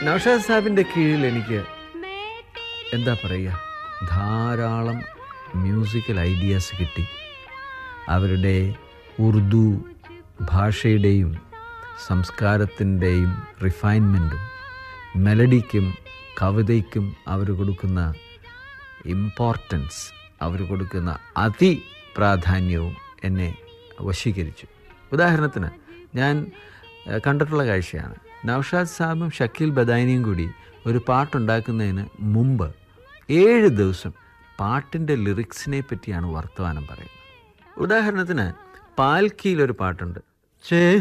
നൗഷാദ് സാഹിബിൻ്റെ കീഴിൽ എനിക്ക് എന്താ പറയുക ധാരാളം മ്യൂസിക്കൽ ഐഡിയാസ് കിട്ടി അവരുടെ ഉറുദു ഭാഷയുടെയും സംസ്കാരത്തിൻ്റെയും റിഫൈൻമെൻറ്റും മെലഡിക്കും കവിതയ്ക്കും അവർ കൊടുക്കുന്ന ഇമ്പോർട്ടൻസ് അവർ കൊടുക്കുന്ന അതി പ്രാധാന്യവും എന്നെ വശീകരിച്ചു ഉദാഹരണത്തിന് ഞാൻ ഏഹ്, കണ്ടിട്ടുള്ള കാഴ്ചയാണ് നൗഷാദ് സാബും ഷക്കീൽ ബദാനിയും കൂടി ഒരു പാട്ടുണ്ടാക്കുന്നതിന് മുമ്പ് ഏഴ് ദിവസം പാട്ടിൻ്റെ ലിറിക്സിനെ പറ്റിയാണ് വർത്തമാനം പറയുന്നത് ഉദാഹരണത്തിന് പാൽക്കിയിൽ ഒരു പാട്ടുണ്ട് ചേ